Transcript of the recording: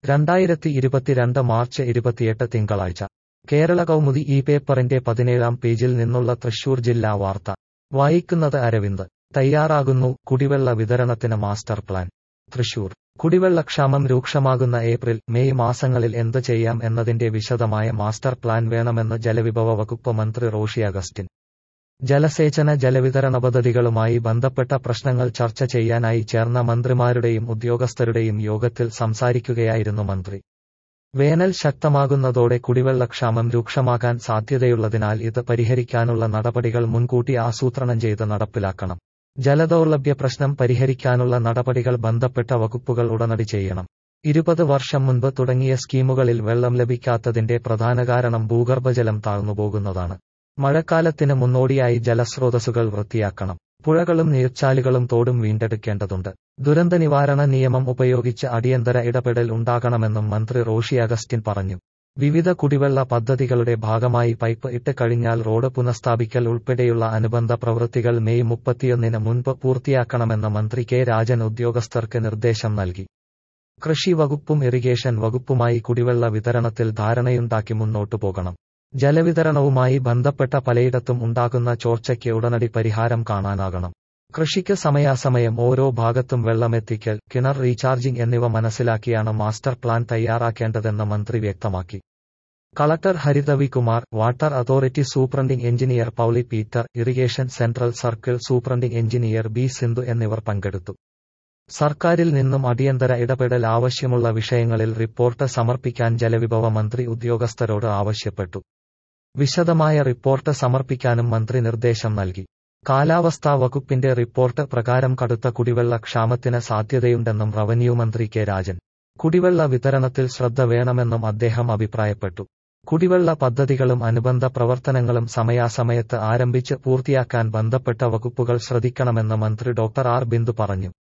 രണ്ടായിരത്തി ഇരുപത്തിരണ്ട് മാർച്ച് ഇരുപത്തിയെട്ട് തിങ്കളാഴ്ച കേരള കൗമുദി ഈ പേപ്പറിന്റെ പതിനേഴാം പേജിൽ നിന്നുള്ള തൃശൂർ ജില്ലാ വാർത്ത വായിക്കുന്നത് അരവിന്ദ് തയ്യാറാകുന്നു കുടിവെള്ള വിതരണത്തിന് മാസ്റ്റർ പ്ലാൻ തൃശൂർ കുടിവെള്ളക്ഷാമം രൂക്ഷമാകുന്ന ഏപ്രിൽ മെയ് മാസങ്ങളിൽ എന്ത് ചെയ്യാം എന്നതിന്റെ വിശദമായ മാസ്റ്റർ പ്ലാൻ വേണമെന്ന് ജലവിഭവ വകുപ്പ് മന്ത്രി റോഷി അഗസ്റ്റിൻ ജലസേചന ജലവിതരണ പദ്ധതികളുമായി ബന്ധപ്പെട്ട പ്രശ്നങ്ങൾ ചർച്ച ചെയ്യാനായി ചേർന്ന മന്ത്രിമാരുടെയും ഉദ്യോഗസ്ഥരുടെയും യോഗത്തിൽ സംസാരിക്കുകയായിരുന്നു മന്ത്രി വേനൽ ശക്തമാകുന്നതോടെ കുടിവെള്ളക്ഷാമം രൂക്ഷമാകാൻ സാധ്യതയുള്ളതിനാൽ ഇത് പരിഹരിക്കാനുള്ള നടപടികൾ മുൻകൂട്ടി ആസൂത്രണം ചെയ്ത് നടപ്പിലാക്കണം ജലദൗർലഭ്യ പ്രശ്നം പരിഹരിക്കാനുള്ള നടപടികൾ ബന്ധപ്പെട്ട വകുപ്പുകൾ ഉടനടി ചെയ്യണം ഇരുപത് വർഷം മുൻപ് തുടങ്ങിയ സ്കീമുകളിൽ വെള്ളം ലഭിക്കാത്തതിന്റെ പ്രധാന കാരണം ഭൂഗർഭജലം താഴ്ന്നുപോകുന്നതാണ് മഴക്കാലത്തിന് മുന്നോടിയായി ജലസ്രോതസ്സുകൾ വൃത്തിയാക്കണം പുഴകളും നീർച്ചാലുകളും തോടും വീണ്ടെടുക്കേണ്ടതുണ്ട് ദുരന്ത നിവാരണ നിയമം ഉപയോഗിച്ച് അടിയന്തര ഇടപെടൽ ഉണ്ടാകണമെന്നും മന്ത്രി റോഷി അഗസ്റ്റിൻ പറഞ്ഞു വിവിധ കുടിവെള്ള പദ്ധതികളുടെ ഭാഗമായി പൈപ്പ് ഇട്ട് കഴിഞ്ഞാൽ റോഡ് പുനഃസ്ഥാപിക്കൽ ഉൾപ്പെടെയുള്ള അനുബന്ധ പ്രവൃത്തികൾ മെയ് മുപ്പത്തിയൊന്നിന് മുൻപ് പൂർത്തിയാക്കണമെന്ന് മന്ത്രി കെ രാജൻ ഉദ്യോഗസ്ഥർക്ക് നിർദ്ദേശം നൽകി കൃഷി വകുപ്പും ഇറിഗേഷൻ വകുപ്പുമായി കുടിവെള്ള വിതരണത്തിൽ ധാരണയുണ്ടാക്കി മുന്നോട്ടു പോകണം ജലവിതരണവുമായി ബന്ധപ്പെട്ട പലയിടത്തും ഉണ്ടാകുന്ന ചോർച്ചയ്ക്ക് ഉടനടി പരിഹാരം കാണാനാകണം കൃഷിക്ക് സമയാസമയം ഓരോ ഭാഗത്തും വെള്ളമെത്തിക്കൽ കിണർ റീചാർജിംഗ് എന്നിവ മനസ്സിലാക്കിയാണ് മാസ്റ്റർ പ്ലാൻ തയ്യാറാക്കേണ്ടതെന്ന് മന്ത്രി വ്യക്തമാക്കി collector Harithavikumar water authority superintending engineer Pauly Peter irrigation central circle superintending engineer B Sindhu എന്നിവർ പങ്കെടുത്തു സർക്കാരിൽ നിന്നും അടിയന്തര ഇടപെടൽ ആവശ്യമുള്ള വിഷയങ്ങളിൽ റിപ്പോർട്ട് സമർപ്പിക്കാൻ ജലവിഭവ മന്ത്രി ഉദ്യോഗസ്ഥരോട് ആവശ്യപ്പെട്ടു വിശദമായ റിപ്പോർട്ട് സമർപ്പിക്കാനും മന്ത്രി നിർദ്ദേശം നൽകി കാലാവസ്ഥാ വകുപ്പിന്റെ റിപ്പോർട്ട് പ്രകാരം കടുത്ത കുടിവെള്ള ക്ഷാമത്തിന് സാധ്യതയുണ്ടെന്നും റവന്യൂ മന്ത്രി കെ രാജൻ കുടിവെള്ള വിതരണത്തിൽ ശ്രദ്ധ വേണമെന്നും അദ്ദേഹം അഭിപ്രായപ്പെട്ടു കുടിവെള്ള പദ്ധതികളും അനുബന്ധ പ്രവർത്തനങ്ങളും സമയാസമയത്ത് ആരംഭിച്ച് പൂർത്തിയാക്കാൻ ബന്ധപ്പെട്ട വകുപ്പുകൾ ശ്രദ്ധിക്കണമെന്ന് മന്ത്രി ഡോക്ടർ ആർ ബിന്ദു പറഞ്ഞു